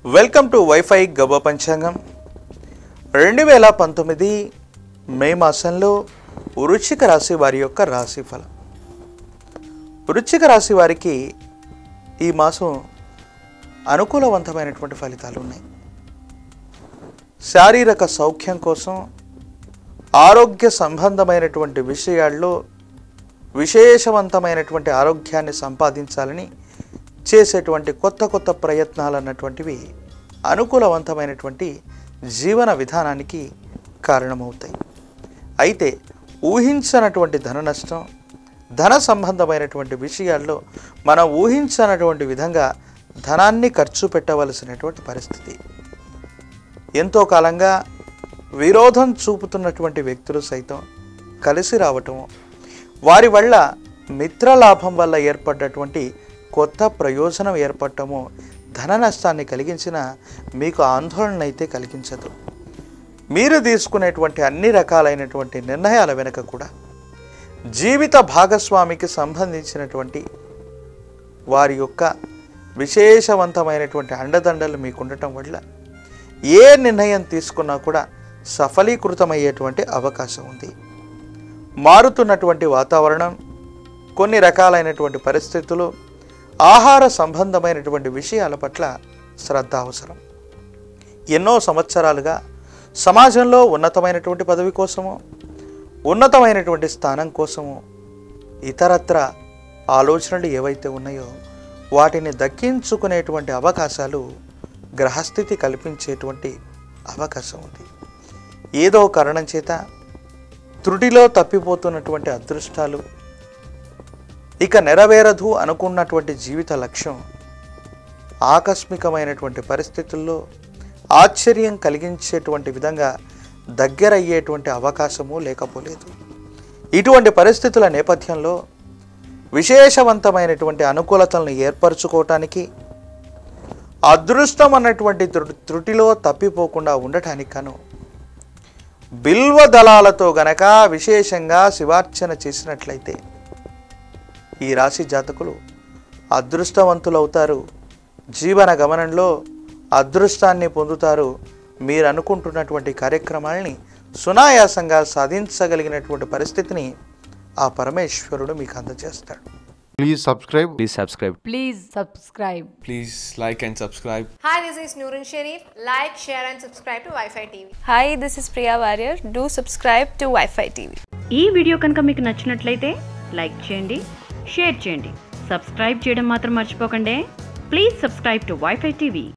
Welcome to wifi గబ పంచాంగం రెండు వేల పంతొమ్మిది మే మాసంలో వృశ్చిక రాశి వారి యొక్క రాశి ఫలం వృశ్చిక రాశి వారికి ఈ మాసం అనుకూలవంతమైనటువంటి ఫలితాలు ఉన్నాయి శారీరక సౌఖ్యం కోసం ఆరోగ్య సంబంధమైనటువంటి విషయాల్లో విశేషవంతమైనటువంటి ఆరోగ్యాన్ని సంపాదించాలని చేసేటువంటి కొత్త కొత్త ప్రయత్నాలు అన్నటువంటివి అనుకూలవంతమైనటువంటి జీవన విధానానికి కారణమవుతాయి అయితే ఊహించనటువంటి ధన నష్టం ధన సంబంధమైనటువంటి విషయాల్లో మనం ఊహించనటువంటి విధంగా ధనాన్ని ఖర్చు పెట్టవలసినటువంటి పరిస్థితి ఎంతో కాలంగా విరోధం చూపుతున్నటువంటి వ్యక్తులు సైతం కలిసి రావటము వారి వల్ల మిత్రలాభం వల్ల ఏర్పడ్డటువంటి కొత్త ప్రయోజనం ఏర్పడటము ధన నష్టాన్ని కలిగించిన మీకు ఆందోళన అయితే కలిగించదు మీరు తీసుకునేటువంటి అన్ని రకాలైనటువంటి నిర్ణయాల వెనుక కూడా జీవిత భాగస్వామికి సంబంధించినటువంటి వారి యొక్క విశేషవంతమైనటువంటి అండదండలు మీకు ఉండటం వల్ల ఏ నిర్ణయం తీసుకున్నా కూడా సఫలీకృతమయ్యేటువంటి అవకాశం ఉంది మారుతున్నటువంటి వాతావరణం కొన్ని రకాలైనటువంటి పరిస్థితులు ఆహార సంబంధమైనటువంటి విషయాల పట్ల శ్రద్ధ అవసరం ఎన్నో సంవత్సరాలుగా సమాజంలో ఉన్నతమైనటువంటి పదవి కోసము ఉన్నతమైనటువంటి స్థానం కోసము ఇతరత్ర ఆలోచనలు ఏవైతే ఉన్నాయో వాటిని దక్కించుకునేటువంటి అవకాశాలు గ్రహస్థితి కల్పించేటువంటి అవకాశం ఉంది ఏదో కారణం చేత త్రుటిలో తప్పిపోతున్నటువంటి అదృష్టాలు ఇక నెరవేరదు అనుకున్నటువంటి జీవిత లక్ష్యం ఆకస్మికమైనటువంటి పరిస్థితుల్లో ఆశ్చర్యం కలిగించేటువంటి విధంగా దగ్గరయ్యేటువంటి అవకాశము లేకపోలేదు ఇటువంటి పరిస్థితుల నేపథ్యంలో విశేషవంతమైనటువంటి అనుకూలతలను ఏర్పరచుకోవటానికి అదృష్టం అన్నటువంటి త్రు- త్రుటిలో తప్పిపోకుండా ఉండటానికి గాను బిల్వ దళాలతో గనక విశేషంగా శివార్చన చేసినట్లయితే ఈ రాశి జాతకులు అదృష్టవంతులవుతారు జీవన గమనంలో అదృష్టాన్ని పొందుతారు మీరు అనుకుంటున్నటువంటి కార్యక్రమాల్ని సునాయాసంగా సాధించగలిగినటువంటి పరిస్థితిని ఆ పరమేశ్వరుడు మీకు అందజేస్తాడు Please subscribe. Please subscribe. Please subscribe. Please like and subscribe. Hi, this is Noorun Sharif. Like, share, and subscribe to Wi Fi TV. Hi, this is Priya Warrior. Do subscribe to Wi-Fi TV. ఈ video కనుక మీకు నచ్చినట్లయితే like చేయండి share చేయండి subscribe చేయడం మాత్రం మర్చిపోకండి please subscribe to WiFi TV